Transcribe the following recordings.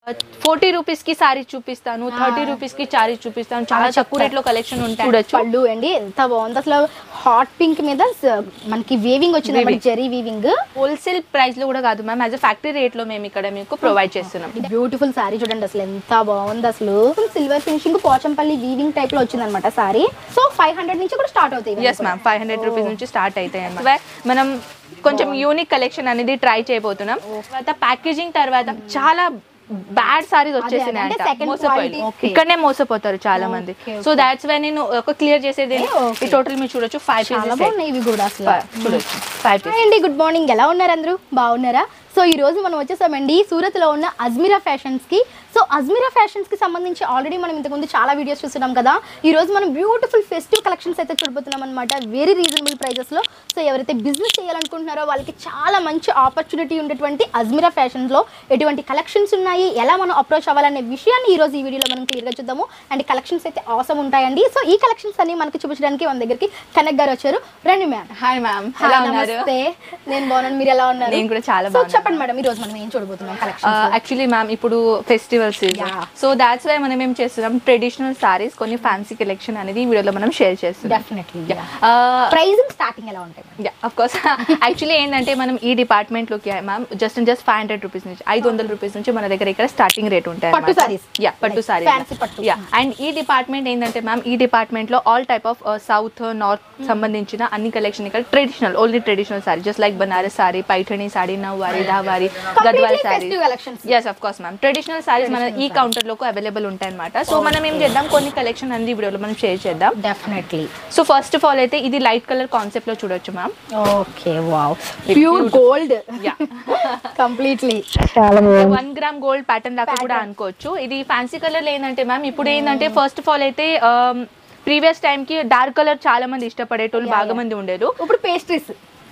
Forty rupees కి సారీ చూపిస్తాను thirty rupees కి సారీ చూపిస్తాను చాలా తక్కువ రేట్ లో కలెక్షన్ ఉంటాయి చూడొచ్చు పళ్ళు అండి ఎంత బాగుంది అసలు హాట్ పింక్ మీద స- మనకి వేవింగ్ వచ్చింది Weaving. Zari weaving wholesale price లో కూడా కాదు ma'am as a factory rate లో మేము ఇక్కడ మీకు ప్రొవైడ్ చేస్తున్నాం బ్యూటిఫుల్ సారీ చూడండి అసలు ఎంత బాగుంది అసలు silver finishing Pochampally weaving type లో వచ్చింది అనమాట సారీ సో ఫైవ్ హండ్రెడ్ నుంచి కూడా స్టార్ట్ అవుతాయి yes ma'am five hundred rupees నుంచి స్టార్ట్ అవుతాయి అన్నమాట మనం కొంచెం యూనిక్ కలెక్షన్ అనేది ట్రై చేయబోతున్నాం తర్వాత ప్యాకేజింగ్ తర్వాత చాలా బ్యాడ్ సారీస్ వచ్చేసినాయి అంటే అంట second మోసపోయి quality. Okay. ఇక్కడనే మోసపోతారు చాలా మంది Okay, సో దాట్స్ వై నేను ఒక క్లియర్ చేసేది Okay. ఈ టోటల్ మీరు చూడొచ్చు ఫైవ్ చాలా పీసెస్ బాగున్నాయి ఇవి కూడా అసలు చూడొచ్చు ఫైవ్ పీసెస్ హాయ్ అండి గుడ్ మార్నింగ్ ఎలా ఉన్నారు అందరూ బాగున్నారా సో ఈ రోజు మనం వచ్చేసామండి సూరత్ లో ఉన్న అజ్మీరా ఫ్యాషన్స్ కి సో అజ్మీరా ఫ్యాషన్స్ కి సంబంధించి ఆల్రెడీ మనం ఇంతకుముందు చాలా వీడియోస్ చూస్తున్నాం కదా ఈ రోజు మనం బ్యూటిఫుల్ ఫెస్టివ్ కలెక్షన్స్ అయితే చూడబోతున్నాం అనమాట వెరీ రీజనబుల్ ప్రైజెస్ లో సో ఎవరైతే బిజినెస్ చేయాలనుకుంటున్నారో వాళ్ళకి చాలా మంచి ఆపర్చునిటీ ఉండేటువంటి అజ్మీరా ఫ్యాషన్స్ లో ఎటువంటి కలెక్షన్స్ ఉన్నాయి ఎలా మనం అప్రోచ్ అవ్వాలనే విషయాన్ని ఈ రోజు ఈ వీడియోలో మనం క్లియర్ గా చూద్దాము అండ్ కలెక్షన్స్ అయితే అవసరం ఉంటాయండి సో ఈ కలెక్షన్స్ అన్ని మనకి చూపించడానికి మన దగ్గరికి కనక్ గారు వచ్చారు రండి మ్యామ్ హాయ్ మ్యామ్ హాయ్, ఎలా ఉన్నారు నమస్తే నేను బాగున్నాను మీరు ఎలా ఉన్నారు నేను కూడా చాలా సో బాగున్నాను. చెప్పండి మేడం ఈ రోజు మనం ఏం చూడబోతున్నాం కలెక్షన్ యాక్చువల్లీ మ్యామ్ ఇప్పుడు festival season Yeah. So that's why మనం ఏం చేస్తున్నాం ట్రెడిషనల్ సారీస్ కొన్ని ఫ్యాన్సీ కలెక్షన్ అనేది ఈ వీడియోలో మనం షేర్ చేస్తున్నాం డెఫినెట్లీ ప్రైజింగ్ స్టార్టింగ్ ఎలా ఉంటాయి madam? అఫ్ కోర్స్ యాక్చువల్లీ ఏంటంటే మనం ఈ డిపార్ట్మెంట్ లోకి ma'am just just five hundred rupees నుంచి ఐదు వందల రూపీస్ నుంచి మన దగ్గర ఇక్కడ స్టార్టింగ్ రేట్ ఉంటాయి పట్టు sarees. యా పట్టు Like సారీ fancy పట్టు. యా అండ్ ఈ డిపార్ట్మెంట్ ఏంటంటే మ్యామ్ ఈ డిపార్ట్మెంట్ లో all type of south north సంబంధించిన అన్ని కలెక్షన్ ఇక్కడ traditional only traditional sari just like Banaras sari Paithani sari Nauvari ధావారి Gadwal Completely sari festive collections. Yes of course ma'am traditional saris మన ఈ కౌంటర్ లో అవైలబుల్ ఉంటాయి అనమాట సో మనం ఏం చేద్దాం కొన్ని కలెక్షన్ అన్ని వీడియోలో మనం షేర్ చేద్దాం definitely so first of all అయితే ఇది లైట్ కలర్ కాన్సెప్ట్ లో చూడొచ్చు ma'am okay wow pure gold Yeah. Completely చాలా వన్ గ్రామ్ గోల్డ్ ప్యాటర్న్ లాగా కూడా అనుకోవచ్చు ఇది ఫ్యాన్సీ కలర్ ఏంటంటే మ్యామ్ ఇప్పుడు ఏంటంటే ఫస్ట్ ఆఫ్ ఆల్ అయితే ప్రీవియస్ టైం కి డార్క్ కలర్ చాలా మంది ఇష్టపడేటోళ్ళు Yeah, బాగా yeah. మంది ఉండేరు ఇప్పుడు పేస్ట్రీస్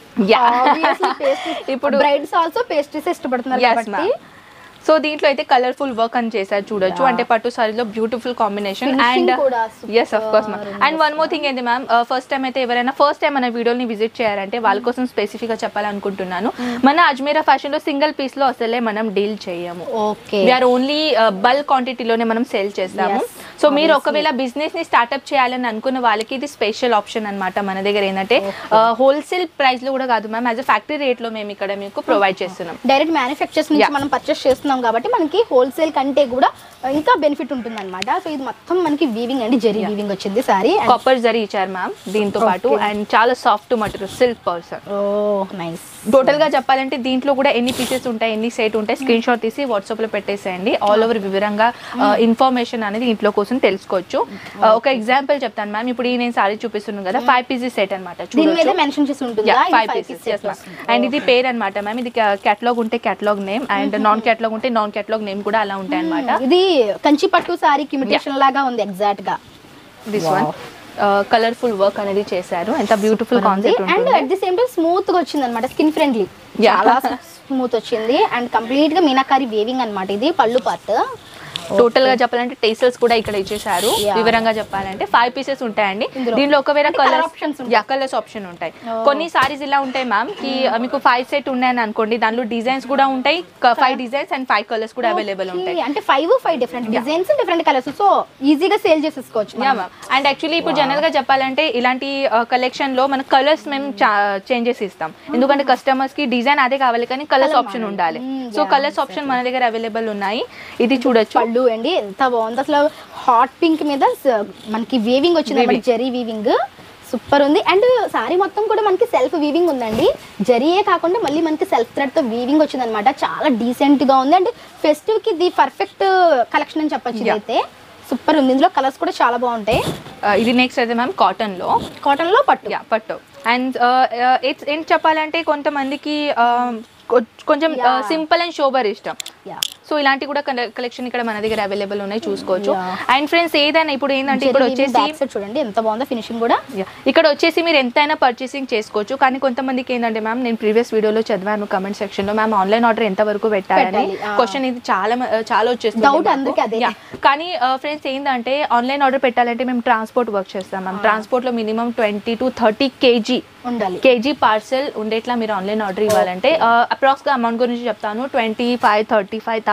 ఇప్పుడు ఇప్పుడు బ్రైడ్స్ ఆల్సో పేస్ట్రీస్ ఇష్టపడుతున్నారు Yes, కాబట్టి ma'am. సో దీంట్లో అయితే కలర్ఫుల్ వర్క్ అని చేశారు చూడొచ్చు Yeah. అంటే పట్టు సారీలో బ్యూటిఫుల్ కాంబినేషన్ Finishing అండ్ కూడా yes of course ma'am super and one more thing ఏంటి మ్యామ్ ఫస్ట్ టైం అయితే ఎవరైనా ఫస్ట్ టైం మన వీడియోని విజిట్ చేయాలంటే వాళ్ళ కోసం స్పెసిఫిక్ గా చెప్పాలనుకుంటున్నాను మన అజ్మీరా ఫ్యాషన్ లో సింగిల్ పీస్ లో అసలే మనం డీల్ చేయము ఓకే వీఆర్ ఓన్లీ బల్క్ క్వాంటిటీలోనే మనం సేల్ చేస్తాము Yes, సో మీరు obviously. ఒకవేళ బిజినెస్ ని స్టార్ట్అప్ చేయాలని అనుకున్న వాళ్ళకి ఇది స్పెషల్ ఆప్షన్ అన్నమాట మన దగ్గర ఏంటంటే హోల్సేల్ ప్రైస్ లో కూడా కాదు ma'am as a factory rate లో మేము ఇక్కడ మీకు ప్రొవైడ్ చేస్తున్నాం డైరెక్ట్ మ్యానుఫ్యాక్చర్స్ నుంచి Yeah. మనం పర్చేస్ చేస్తున్నాం కాబట్టి మనకి హోల్సేల్ కంటే కూడా ఇంకా బెనిఫిట్ ఉంటుంది అనమాట సో ఇది మొత్తం మనకి వీవింగ్ అండి జెరీ వీవింగ్ వచ్చింది సారీ కాపర్ జరీ ఇచ్చారు మ్యామ్ దీంతో పాటు Okay. అండ్ చాలా సాఫ్ట్ మటీరియల్ సిల్క్ పర్సన్ ఓ నైస్ టోటల్ గా చెప్పాలంటే దీంట్లో కూడా ఎన్ని పీసెస్ ఉంటాయి ఎన్ని సెట్ ఉంటాయి స్క్రీన్ షాట్ తీసి వాట్సాప్ లో పెట్టేసేయండి ఆల్ ఓవర్ వివరంగా ఇన్ఫర్మేషన్ అనేది ఇంట్లో కోసం తెలుసుకోవచ్చు Uh, ఒక ఎగ్జాంపుల్ చెప్తాను మ్యామ్ ఇప్పుడు ఈ నేను సారీ చూపిస్తున్నాను కదా ఫైవ్ పీసెస్ సెట్ అనమాట దీని మీద చూడొచ్చు మెన్షన్ చేసి ఉంటుందా ఫైవ్ పీసెస్ అండ్ ఇది పేరు అనమాట మ్యామ్ ఇది కేటలాగ్ ఉంటే catalogue name and non catalogue ఉంటే నాన్ కేటలాగ్ నేమ్ కూడా అలా ఉంటాయి అనమాట ఇది కంచి పట్టు సారీ ఇమిటేషన్ లాగా ఉంది ఎగ్జాక్ట్ గా దిస్ వన్ కలర్ఫుల్ వర్క్ అనేది చేశారు ఎంత బ్యూటిఫుల్ కాన్సెప్ట్ అండ్ ఉంటుంది at the same time smooth గా వచ్చింది అనమాట స్కిన్ ఫ్రెండ్లీ Yeah. చాలా స్మూత్ వచ్చింది అండ్ కంప్లీట్ గా మీనాకారి వేవింగ్ అన్నమాట ఇది పళ్ళు పార్ట్ టోటల్ గా చెప్పాలంటే టేస్టల్స్ కూడా ఇక్కడ ఇచ్చేసారు Yeah. వివరంగా చెప్పాలంటే ఫైవ్ పీసెస్ ఉంటాయండి ఇందులో. దీనిలో ఒకవేళ అంటే colour కలర్ options ఉంటాయి. యా కలర్స్ ఆప్షన్ ఉంటాయి Oh. కొన్ని సారీస్ ఇలా ఉంటాయి మ్యామ్ కి uh, మీకు ఫైవ్ సెట్ ఉన్నాయని అనుకోండి దానిలో డిజైన్స్ కూడా ఉంటాయి five designs and five colours కూడా అవైలబుల్ ఉంటాయి అంటే five five different designs different colours so ఈజీగా సేల్ చేసేసుకోవచ్చు యా మనం. మ్యామ్ అండ్ యాక్చువల్లీ ఇప్పుడు జనరల్ గా చెప్పాలంటే ఇలాంటి కలెక్షన్ లో మన కలర్స్ మేము చేంజెస్ ఇస్తాం ఎందుకంటే కస్టమర్స్ కి డిజైన్ అదే కావాలి కానీ కలర్స్ Colour ఆప్షన్ మారాలి. ఉండాలి Mm, so yeah, colours option మన దగ్గర అవైలబుల్ ఉన్నాయి ఇది చూడొచ్చు పళ్ళు అండి ఎంత బాగుంది అసలు హాట్ పింక్ మీద స- మనకి వేవింగ్ వచ్చింది Weaving. జరీ వీవింగ్ సూపర్ ఉంది అండ్ సారీ మొత్తం కూడా మనకి సెల్ఫ్ వీవింగ్ ఉందండి జరీయే కాకుండా మళ్ళీ మనకి సెల్ఫ్ థ్రెడ్ తో వీవింగ్ వచ్చింది అనమాట చాలా డీసెంట్ గా ఉంది అండ్ ఫెస్టివ్ కి ఇది పర్ఫెక్ట్ కలెక్షన్ అని చెప్పొచ్చు Yeah. ఇదైతే సూపర్ ఉంది ఇందులో కలర్స్ కూడా చాలా బాగుంటాయి Uh, ఇది నెక్స్ట్ అయితే మ్యామ్ కాటన్ లో కాటన్ లో పట్టు యా పట్టు అండ్ ఇట్స్ ఏంటి చెప్పాలంటే కొంతమందికి uh, కొ- కొంచెం Yeah. సింపుల్ అండ్ షోబర్ ఇష్టం యా సో ఇలాంటి కూడా కలెక్షన్ ఇక్కడ మన దగ్గర అవైలబుల్ ఉన్నాయి చూసుకోవచ్చు Yeah. అండ్ ఫ్రెండ్స్ ఏదైనా ఇప్పుడు ఏంటంటే ఇప్పుడు వచ్చేసి బ్యాక్ సైడ్ చూడండి ఎంత బాగుందో ఫినిషింగ్ కూడా Yeah. ఇక్కడ వచ్చేసి మీరు ఎంతైనా పర్చేసింగ్ చేసుకోవచ్చు కానీ కొంతమందికి ఏంటంటే మ్యామ్ నేను ప్రీవియస్ వీడియోలో చదివాను కమెంట్ సెక్షన్ లో మ్యామ్ ఆన్లైన్ ఆర్డర్ ఎంత వరకు పెట్టాలని పెట్టాలి, ఆ. క్వశ్చన్ ఇది చాలా మ- చాలా వచ్చేస్తుంది Doubt మాకు. అందరికీ అదే. Yeah. కానీ ఫ్రెండ్స్ ఏంటంటే ఆన్లైన్ ఆర్డర్ పెట్టాలంటే మేము ట్రాన్స్పోర్ట్ వర్క్ చేస్తాం మ్యామ్ ట్రాన్స్పోర్ట్ లో minimum twenty to thirty KG ఉండాలి కేజీ పార్సెల్ ఉండేట్లా మీరు ఆన్లైన్ ఆర్డర్ ఇవ్వాలంటే అప్రాక్స్ గా అమౌంట్ గురించి చెప్తాను twenty five thirty five thousand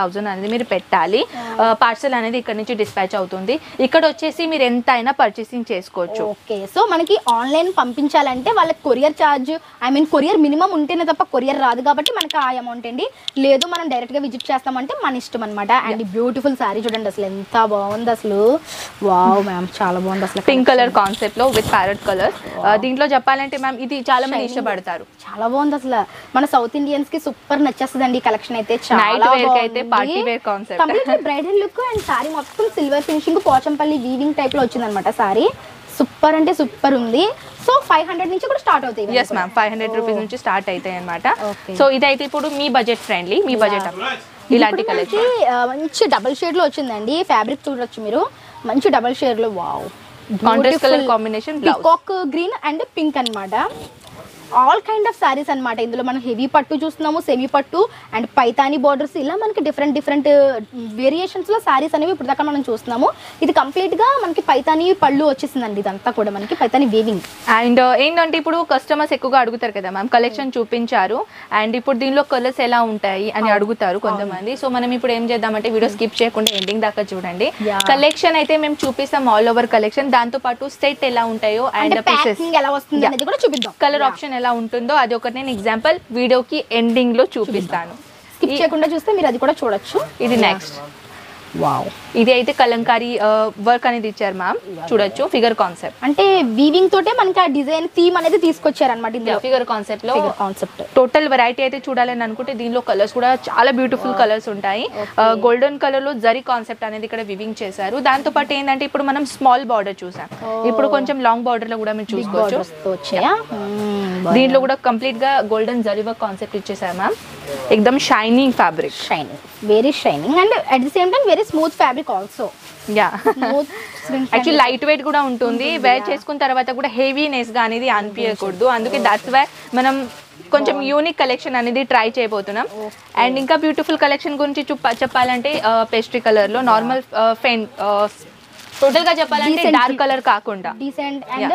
thousand అనేది మీరు పెట్టాలి పార్సల్ అనేది ఇక్కడ నుంచి డిస్పాచ్ అవుతుంది ఇక్కడ వచ్చేసి మీరు ఎంత అయినా పర్చేసింగ్ చేసుకోవచ్చు ఓకే సో మనకి ఆన్లైన్ పంపించాలంటే వాళ్ళకి courier charge I mean courier minimum ఉంటేనే తప్ప కొరియర్ రాదు కాబట్టి మనకి ఆ అమౌంట్ అండి లేదు మనం డైరెక్ట్ గా విజిట్ చేస్తామంటే మన ఇష్టం అనమాట అండ్ బ్యూటిఫుల్ సారీ చూడండి అసలు ఎంత బాగుంది అసలు వావ్ మ్యామ్ చాలా బాగుంది అసలు పింక్ కలర్ కాన్సెప్ట్ లో విత్ ప్యారెట్ కలర్ దీంట్లో చెప్పాలంటే మ్యామ్ ఇది చాలా మంది ఇష్టపడతారు చాలా బాగుంది అసలు మన సౌత్ ఇండియన్స్ కి సూపర్ నచ్చేస్తుంది ఈ కలెక్షన్ అయితే చాలా Night wear కి అయితే party wear concept. Complete bridal look and sari మొత్తం silver finishing Pochampally weaving type లో వచ్చింది అనమాట సారీ సూపర్ అంటే సూపర్ ఉంది సో ఫైవ్ హండ్రెడ్ నుంచి కూడా స్టార్ట్ అవుతాయి ఇవన్నీ yes ma'am five hundred rupees నుంచి స్టార్ట్ అవుతాయి అనమాట Okay. సో ఇదైతే ఇప్పుడు మీ బడ్జెట్ ఫ్రెండ్లీ మీ బడ్జెట్ ఇలాంటి ఇప్పుడు కలెక్షన్ మనకి, ఆ, మంచి డబల్ షేడ్ లో వచ్చిందండి ఫ్యాబ్రిక్ చూడొచ్చు మీరు మంచి డబల్ షేడ్ లో wow contrast colour combination blouse peacock green and pink అన్నమాట ఆల్ కైండ్ ఆఫ్ సారీస్ అన్నమాట ఇందులో మనం హెవీ పట్టు చూస్తున్నాము సెమీ పట్టు అండ్ పైతాని బార్డర్స్ ఇలా మనకి డిఫరెంట్ డిఫరెంట్ వేరియేషన్స్ లో సారీస్ అనేవి ఇప్పుడు దాకా మనం చూస్తున్నాము ఇది కంప్లీట్ గా మనకి పైతాని పళ్ళు వచ్చేసిందండి ఇదంతా కూడా మనకి పైతాని వేవింగ్ అండ్ ఏంటంటే ఇప్పుడు కస్టమర్స్ ఎక్కువగా అడుగుతారు కదా మ్యామ్ కలెక్షన్ చూపించారు అండ్ ఇప్పుడు దీనిలో కలర్స్ ఎలా ఉంటాయి అని అడుగుతారు కొంతమంది సో మనం ఇప్పుడు ఏం చేద్దామంటే వీడియో స్కిప్ చేయకుండా ఎండింగ్ దాకా చూడండి Yeah. కలెక్షన్ అయితే మేము చూపిస్తాం ఆల్ ఓవర్ కలెక్షన్ దాంతో పాటు సెట్ ఎలా ఉంటాయో అంటే అండ్ పీసెస్ ప్యాకింగ్ ఎలా వస్తుంది అనేది కూడా చూపిద్దాం కలర్ ఆప్షన్ ఎలా ఉంటుందో అది ఒకటి నేను ఎగ్జాంపుల్ వీడియోకి ఎండింగ్ లో చూపిస్తాను స్కిప్ చేయకుండా చూస్తే మీరు అది కూడా చూడొచ్చు ఇది నెక్స్ట్ వావ్ ఇది అయితే కలంకారీ వర్క్ అనేది ఇచ్చారు మ్యామ్ చూడొచ్చు ఫిగర్ కాన్సెప్ట్ అంటే వీవింగ్ తోటే మనకి ఆ డిజైన్ థీమ్ అనేది తీసుకొచ్చారనమాట ఇందులో ఫిగర్ కాన్సెప్ట్ లో ఫిగర్ కాన్సెప్ట్ టోటల్ వెరైటీ అయితే చూడాలని అనుకుంటే దీనిలో కలర్స్ కూడా చాలా బ్యూటిఫుల్ కలర్స్ ఉంటాయి గోల్డెన్ కలర్ లో జరీ కాన్సెప్ట్ అనేది ఇక్కడ వివింగ్ చేశారు దాంతో పాటు ఏంటంటే ఇప్పుడు మనం స్మాల్ బార్డర్ చూసాం ఇప్పుడు కొంచెం లాంగ్ బార్డర్ లో కూడా మీరు బిగ్ చూసుకోవచ్చు బార్డర్స్ తో వచ్చాయా దీంట్లో కూడా కంప్లీట్ గా గోల్డెన్ జరీ వర్క్ కాన్సెప్ట్ ఇచ్చేసారు మ్యామ్ ఎక్దమ్ shining fabric shining very shining and at the same time very smooth fabric also yeah smooth actually light weight కూడా ఉంటుంది వేర్ చేసుకున్న తర్వాత కూడా హెవీనెస్ గా అనేది అనిపించకూడదు అందుకే దట్స్ వై మనం కొంచెం యూనిక్ కలెక్షన్ అనేది ట్రై చేయబోతున్నాం అండ్ ఇంకా బ్యూటిఫుల్ కలెక్షన్ గురించి చూప చెప్పాలంటే పేస్ట్రీ కలర్ లో నార్మల్ ఫెన్ టోటల్ గా చెప్పాలంటే Decent. డార్క్ కలర్ కాకుండా decent and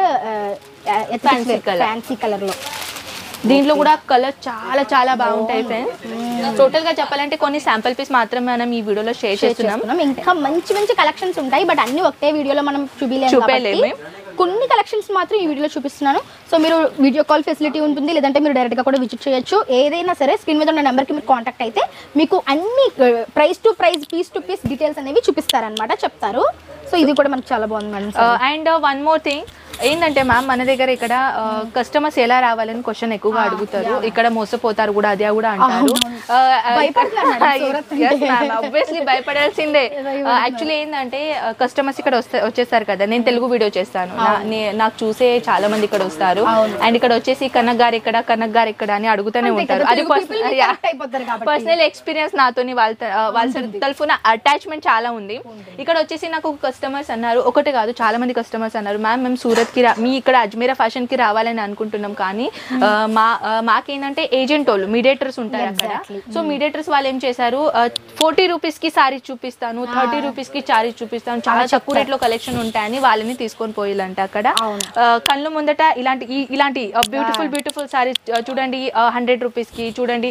Fancy colour. Fancy colour లో దీంట్లో కూడా కలర్ చాలా చాలా బాగుంటాయి ఫ్రెండ్స్ టోటల్ గా చెప్పాలంటే కొన్ని శాంపుల్ పీస్ మాత్రమే మనం ఈ వీడియోలో షేర్ చేస్తున్నాం చేస్తున్నాం ఇంకా మంచి మంచి కలెక్షన్స్ ఉంటాయి బట్ అన్ని ఒకటే వీడియోలో మనం చూపించలేము చూపేయలేము. కాబట్టి కొన్ని కలెక్షన్స్ మాత్రం ఈ వీడియోలో చూపిస్తున్నాను సో మీరు వీడియో కాల్ ఫెసిలిటీ ఉంటుంది లేదంటే మీరు డైరెక్ట్ గా కూడా విజిట్ చేయొచ్చు ఏదైనా సరే స్క్రీన్ మీద ఉన్న నెంబర్కి మీరు కాంటాక్ట్ అయితే మీకు అన్ని price to price piece to piece details అనేవి చూపిస్తారనమాట చెప్తారు సో ఇది కూడా మనకు చాలా బాగుంది madam and one more thing ఏంటంటే మ్యామ్ మన దగ్గర ఇక్కడ కస్టమర్స్ ఎలా రావాలని క్వశ్చన్ ఎక్కువగా అడుగుతారు ఇక్కడ మోసపోతారు కూడా అదే కూడా అంటారు భయపడతారు మేడం, సూరత్ అంటే. ఆబ్వియస్లీ భయపడాల్సిందే యాక్చువల్లీ ఏంటంటే కస్టమర్స్ ఇక్కడ వస్తే వచ్చేస్తారు కదా నేను తెలుగు వీడియో చేస్తాను నా- నే- నాకు చూసే చాలా మంది ఇక్కడ వస్తారు అవును. అండ్ ఇక్కడ వచ్చేసి కనక్ గారు ఇక్కడ కనక్ గారు ఇక్కడ అని అడుగుతూనే అంతే ఉంటారు కదా, అది తెలుగు people కి connect అయిపోతారు కాబట్టి. పర్సనల్ ఎక్స్పీరియన్స్ నాతోని వాళ్ళ త- వాళ్ళ తరఫున అటాచ్మెంట్ చాలా ఉంది ఇక్కడ వచ్చేసి నాకు ఒక కస్టమర్స్ అన్నారు ఒకటి కాదు చాలా మంది కస్టమర్స్ అన్నారు మ్యామ్ మేము సూరత్ కి రా మీ ఇక్కడ అజ్మీరా ఫ్యాషన్ కి రావాలని అనుకుంటున్నాం కానీ ఆ, మా ఆ, మాకేంటంటే ఏజెంట్ వాళ్ళు మీడియేటర్స్ ఉంటారు అక్కడ Exactly. సో మీడియేటర్స్ వాళ్ళు ఏం చేశారు ఫోర్టీ రూపీస్ కి సారీ చూపిస్తాను థర్టీ రూపీస్ కి సారీ చూపిస్తాను చాలా తక్కువ రేట్ లో కలెక్షన్ ఉంటాయని వాళ్ళని తీసుకొని పోయిలంట అక్కడ అవును. ఆ, కళ్ళు ముందట ఇలాంటి ఈ- ఇలాంటి బ్యూటిఫుల్ బ్యూటిఫుల్ సారీస్ చూడండి హండ్రెడ్ రూపీస్ కి చూడండి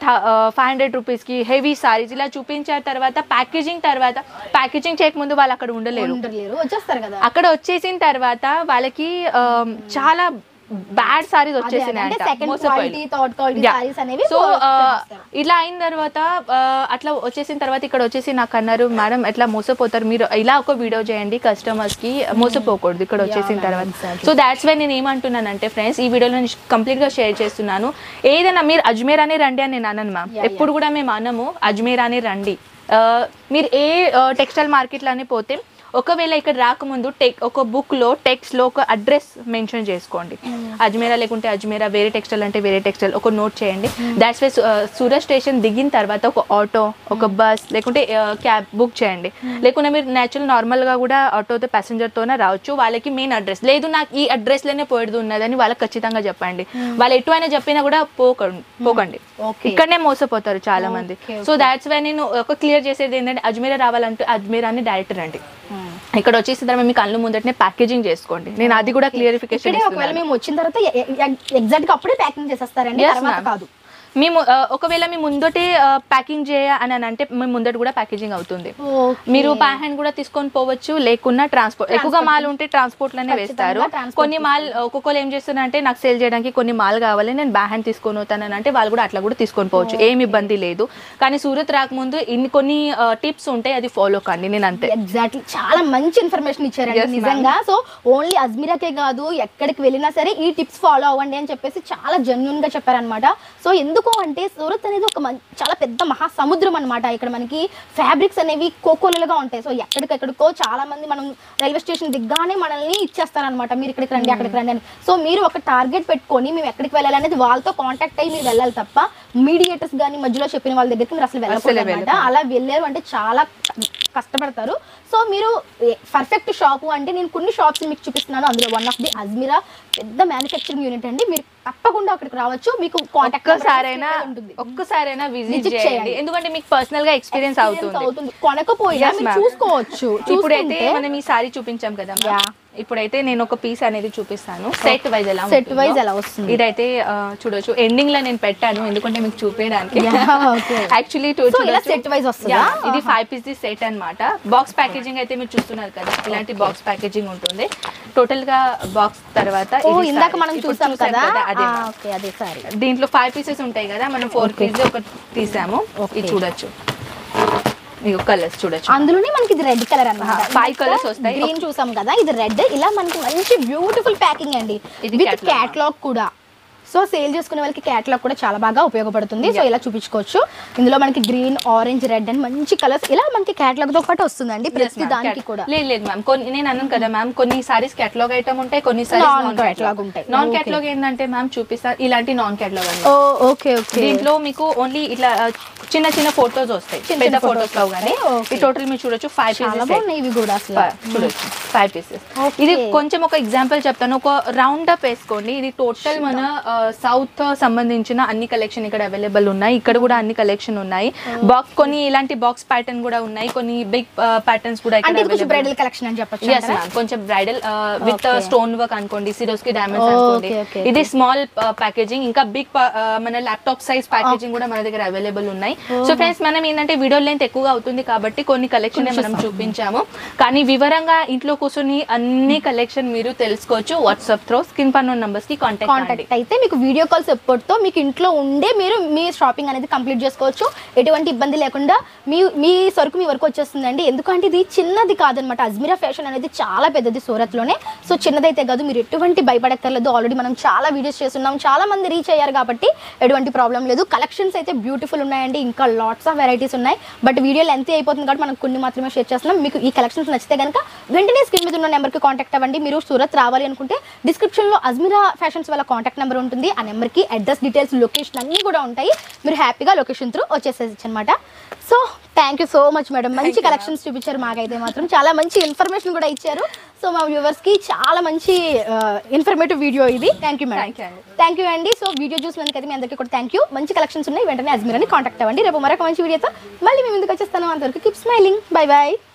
ఫైవ్ హండ్రెడ్ రూపీస్ కి హెవీ సారీస్ ఇలా చూపించిన తర్వాత ప్యాకేజింగ్ తర్వాత ప్యాకేజింగ్ చేయకముందు వాళ్ళు అక్కడ ఉండలేరు ఉండలేరు వచ్చేస్తారు కదా అక్కడ వచ్చేసిన తర్వాత వాళ్ళకి ఆ, చాలా బ్యాడ్ సారీస్ వచ్చేసినాయి అంటే అంట సెకండ్ మోసపోయి quality third quality Yeah. Saris అనేవి సో పోస్ట్ ఆ, చేస్తారు. ఇలా అయిన తర్వాత ఆ, అట్లా వచ్చేసిన తర్వాత ఇక్కడ వచ్చేసి నాకు అన్నారు మేడం ఎట్లా మోసపోతారు మీరు ఇలా ఒక వీడియో చేయండి కస్టమర్స్ కి మోసపోకూడదు ఇక్కడ వచ్చేసిన madam, తర్వాత exactly. సో దాట్స్ వై నేను ఏమంటున్నానంటే ఫ్రెండ్స్ ఈ వీడియోలో నేను కంప్లీట్ గా షేర్ చేస్తున్నాను ఏదైనా మీరు అజ్మీర్ అనే రండి అని నేను అనను మ్యామ్ Yeah, ఎప్పుడు కూడా మేము అనము అజ్మీర్ అనే రండి ఆ, మీరు ఏ టెక్స్టైల్ మార్కెట్లోనే పోతే ఒకవేళ ఇక్కడ రాకముందు టెక్ ఒక బుక్ లో టెక్స్ట్ లో ఒక అడ్రస్ మెన్షన్ చేసుకోండి అజ్మీరా లేకుంటే అజ్మీరా వేరే టెక్స్టైల్ అంటే వేరే టెక్స్టైల్ ఒక నోట్ చేయండి దాట్స్ వై సూరత్ స్టేషన్ దిగిన తర్వాత ఒక ఆటో ఒక బస్ లేకుంటే క్యాబ్ బుక్ చేయండి లేకుంటే మీరు నేచురల్ నార్మల్ గా కూడా ఆటోతో ప్యాసింజర్ తోనే రావచ్చు వాళ్ళకి మెయిన్ అడ్రస్ లేదు నాకు ఈ అడ్రస్ లోనే పోయేది ఉన్నదని వాళ్ళకి ఖచ్చితంగా చెప్పండి వాళ్ళు ఎటు అయినా చెప్పినా కూడా పోకండి పోకండి Okay. ఇక్కడనే మోసపోతారు చాలా మంది Okay, సో దాట్స్ వై నేను ఒక క్లియర్ చేసేది ఏంటంటే అజ్మీరా రావాలంటే అజ్మీరా అని డైరెక్ట్ రండి Hmm. ఇక్కడ వచ్చేసిన తర్వాత మీ కళ్ళు ముందటనే ప్యాకేజింగ్ చేసుకోండి నేను అది కూడా క్లియరిఫికేషన్ ఇక్కడే ఒకవేళ మేము వచ్చిన తర్వాత ఎగ్జాక్ట్ గా అప్పుడే ప్యాకింగ్ చేసేస్తారండి Yes, తర్వాత ma'am. కాదు మేము ఆ, ఒకవేళ మీ ముందటే ప్యాకింగ్ చేయ అని అని అంటే మీ ముందట కూడా ప్యాకేజింగ్ అవుతుంది మీరు బై హ్యాండ్ కూడా తీసుకొని పోవచ్చు లేకున్నా ట్రాన్స్పోర్ట్ ఎక్కువగా మాల్ ఉంటే ట్రాన్స్పోర్ట్ లోనే వేస్తారు transport కొన్ని మాల్ ఒక్కొక్కరు ఏం చేస్తున్నారు అంటే నాకు సేల్ చేయడానికి కొన్ని మాల్ కావాలి నేను బై హ్యాండ్ తీసుకొని పోతానని అంటే వాళ్ళు కూడా అట్లా కూడా తీసుకొని పోవచ్చు ఏమి ఇబ్బంది లేదు కానీ సూరత్ రాకముందు ఇన్ని కొన్ని టిప్స్ ఉంటాయి అది ఫాలో కండి నేను అంతే ఎగ్జాక్ట్లీ చాలా మంచి ఇన్ఫర్మేషన్ ఇచ్చారండి Yes, ma'am. నిజంగా సో ఓన్లీ అజ్మీరాకే కాదు ఎక్కడికి వెళ్ళినా సరే ఈ టిప్స్ ఫాలో అవ్వండి అని చెప్పేసి చాలా జెన్యున్ గా చెప్పారనమాట సో ఎందుకు అంటే సూరత్ అనేది ఒక మం- చాలా పెద్ద మహాసముద్రం అనమాట ఇక్కడ మనకి ఫ్యాబ్రిక్స్ అనేవి కోకోలలుగా ఉంటాయి సో ఎక్కడికెక్కడికో చాలా మంది మనం రైల్వే స్టేషన్ దిగ్గానే మనల్ని ఇచ్చేస్తారనమాట మీరు ఇక్కడికి రండి అక్కడికి రండి అని సో మీరు ఒక టార్గెట్ పెట్టుకొని మేము ఎక్కడికి వెళ్ళాలి అనేది వాళ్ళతో కాంటాక్ట్ అయ్యి మీరు వెళ్ళాలి తప్ప మీడియేటర్స్ కానీ మధ్యలో చెప్పిన వాళ్ళ దగ్గరికి మీరు అసలు వెళ్ళకూడదు అనమాట అలా వెళ్ళారు అంటే చాలా కష్టపడతారు సో మీరు పర్ఫెక్ట్ షాపు అంటే నేను కొన్ని షాప్స్ మీకు చూపిస్తున్నాను అందులో వన్ ఆఫ్ ది అజ్మీరా పెద్ద మ్యానుఫ్యాక్చరింగ్ యూనిట్ అండి మీరు తప్పకుండా అక్కడికి రావచ్చు మీకు కాంటాక్ట్ ఒక్కసారైనా ఒక్కసారైనా విజిట్ Visit చేయండి చేయండి. ఎందుకంటే మీకు పర్సనల్ గా ఎక్స్పీరియన్స్ అవుతుంది అవుతుంది కొనకపోయినా Yes, మీరు ma'am. చూసుకోవచ్చు ఇప్పుడైతే చూసుకుంటే మనం ఈ సారీ చూపించాం కదా ma'am. Yeah. ఇప్పుడైతే నేను ఒక పీస్ అనేది చూపిస్తాను సెట్ వైజ్ ఎలా Set ఉంటుందో. wise ఎలా వస్తుంది? ఇదైతే ఆ, చూడొచ్చు ఎండింగ్ లో నేను పెట్టాను ఎందుకంటే మీకు చూపించడానికి Yeah, okay. యాక్చువల్లీ So, ఇలా set wise వస్తుందా? ఇది ఫైవ్ పీస్ సెట్ అన్నమాట బాక్స్ ప్యాకేజింగ్ అయితే మీరు చూస్తున్నారు కదా ఇలాంటి బాక్స్ ప్యాకేజింగ్ ఉంటుంది టోటల్ గా బాక్స్ తర్వాత ఓ ఇది ఇందాక saree. మనం ఇప్పుడు చూసాం చూసాం కదా అదే ఆ, ma'am. ఓకే అదే సారీ దీంట్లో ఫైవ్ పీసెస్ ఉంటాయి కదా మనం ఫోర్ పీస్ ఒకటి తీసాము ఇది చూడొచ్చు మీకు కలర్స్ చూడొచ్చు అందులోనే మనకి ఇది రెడ్ కలర్ అన్నమాట ఆ, five colours వస్తాయి. గ్రీన్ చూసాం కదా ఇది రెడ్ ఇలా మనకి మంచి బ్యూటిఫుల్ ప్యాకింగ్ అండి ఇది విత్ catalog. క్యాట్లాగ్ కూడా సో సేల్ చేసుకునే వాళ్ళకి క్యాట్లాగ్ కూడా చాలా బాగా ఉపయోగపడుతుంది సో ఇలా చూపించుకోవచ్చు ఇందులో మనకి గ్రీన్ ఆరెంజ్ రెడ్ అండ్ మంచి కలర్స్ ఇలా మనకి క్యాట్లాగ్ తో పాటు వస్తుందండి ప్రతి దానికి కూడా లేదు లేదు మ్యామ్ కొన్ని నేను అన్నాను కదా మ్యామ్ కొన్ని సారీస్ కేటలాగ్ ఐటమ్ ఉంటాయి కొన్ని Non సారీస్ catalog ఉంటాయి. Non Okay. కేటలాగ్ ఏంటంటే మ్యామ్ చూపిస్తా ఇలాంటి నాన్ కేటలాగ్ అండి ఓ ఓకే ఓకే దీంట్లో మీకు ఓన్లీ ఇట్లా ఆ, చిన్న చిన్న ఫోటోస్ వస్తాయి చిన్న పెద్ద చిన్న ఫోటోస్ photos కానీ వస్తాయి. ఈ టోటల్ మీరు చూడొచ్చు ఫైవ్ చాలా పీసెస్ బాగున్నాయి ఇవి కూడా అసలు చూడొచ్చు ఫైవ్ పీసెస్ Okay. ఇది కొంచెం ఒక ఎగ్జాంపుల్ చెప్తాను ఒక రౌండ్ అప్ వేసుకోండి ఇది టోటల్ మన సౌత్ సంబంధించిన అన్ని కలెక్షన్ ఇక్కడ అవైలబుల్ ఉన్నాయి ఇక్కడ కూడా అన్ని కలెక్షన్ ఉన్నాయి బాక్స్ కొన్ని ఇలాంటి బాక్స్ ప్యాటర్న్ కూడా ఉన్నాయి కొన్ని బిగ్ ప్యాటర్న్స్ కూడా ఇక్కడ అంటే ఇది కొంచెం available బ్రైడల్ కలెక్షన్ అని చెప్పొచ్చు ఎస్ మ్యామ్ కొంచెం bridal with Okay. Stone work అనుకోండి సిరోస్ కి డైమండ్స్ Okay, అనుకోండి okay, ఇది స్మాల్ ప్యాకేజింగ్ ఇంకా బిగ్ మన ల్యాప్టాప్ సైజ్ ప్యాకేజింగ్ కూడా మన దగ్గర అవైలబుల్ ఉన్నాయి సో ఫ్రెండ్స్ మనం ఏంటంటే వీడియో లెంత్ ఎక్కువగా అవుతుంది కాబట్టి కొన్ని కలెక్షన్ మనం చూపించాము కానీ వివరంగా ఇంట్లో కూర్చొని అన్ని కలెక్షన్ మీరు తెలుసుకోవచ్చు వాట్సాప్ త్రో స్కిన్ పన్ను నంబర్స్ కి కాంటాక్ట్ అండి కాంటాక్ట్ అయితే మీకు వీడియో కాల్ సపోర్ట్ తో మీకు ఇంట్లో ఉండే మీరు మీ షాపింగ్ అనేది కంప్లీట్ చేసుకోవచ్చు ఎటువంటి ఇబ్బంది లేకుండా మీ మీ సరుకు మీ వరకు వచ్చేస్తుందండి ఎందుకంటే ఇది చిన్నది కాదనమాట అజ్మీరా ఫ్యాషన్ అనేది చాలా పెద్దది సూరత్ లోనే సో చిన్నదైతే కాదు మీరు ఎటువంటి భయపడక్కర్లేదు ఆల్రెడీ మనం చాలా వీడియోస్ చేస్తున్నాం చాలా మంది రీచ్ అయ్యారు కాబట్టి ఎటువంటి ప్రాబ్లం లేదు కలెక్షన్స్ అయితే బ్యూటిఫుల్ ఉన్నాయండి ఇంకా లాట్స్ ఆఫ్ వెరైటీస్ ఉన్నాయి బట్ వీడియో లెంత్ అయిపోతుంది కాబట్టి మనం కొన్ని మాత్రమే షేర్ చేస్తున్నాం మీకు ఈ కలెక్షన్స్ నచ్చితే కనుక వెంటనే స్క్రీన్ మీద ఉన్న నెంబర్కి కాంటాక్ట్ అవ్వండి మీరు సూరత్ రావాలి అనుకుంటే డిస్క్రిప్షన్లో అజ్మీరా ఫ్యాషన్స్ వాళ్ళ కాంటాక్ట్ నెంబర్ ఉంటుంది ఆ నెంబర్కి అడ్రస్ డీటెయిల్స్ లొకేషన్ అన్నీ కూడా ఉంటాయి మీరు హ్యాపీగా లొకేషన్ త్రూ వచ్చేసేయచ్చు అనమాట so thank you so much madam మంచి కలెక్షన్స్ చూపించారు మాకైతే మాత్రం చాలా మంచి ఇన్ఫర్మేషన్ కూడా ఇచ్చారు సో మా వ్యూవర్స్కి చాలా మంచి ఇన్ఫర్మేటివ్ వీడియో ఇది thank you madam Thank you అండి. థ్యాంక్ యూ అండి సో వీడియో చూసినందుకైతే మీ అందరికీ కూడా థ్యాంక్ యూ మంచి కలెక్షన్స్ ఉన్నాయి వెంటనే అజ్మీరాని కాంటాక్ట్ అవ్వండి రేపు మరొక మంచి వీడియోతో మళ్ళీ మీ ముందుకు వచ్చేస్తాను అంతవరకు కీప్ స్మైలింగ్ బై బాయ్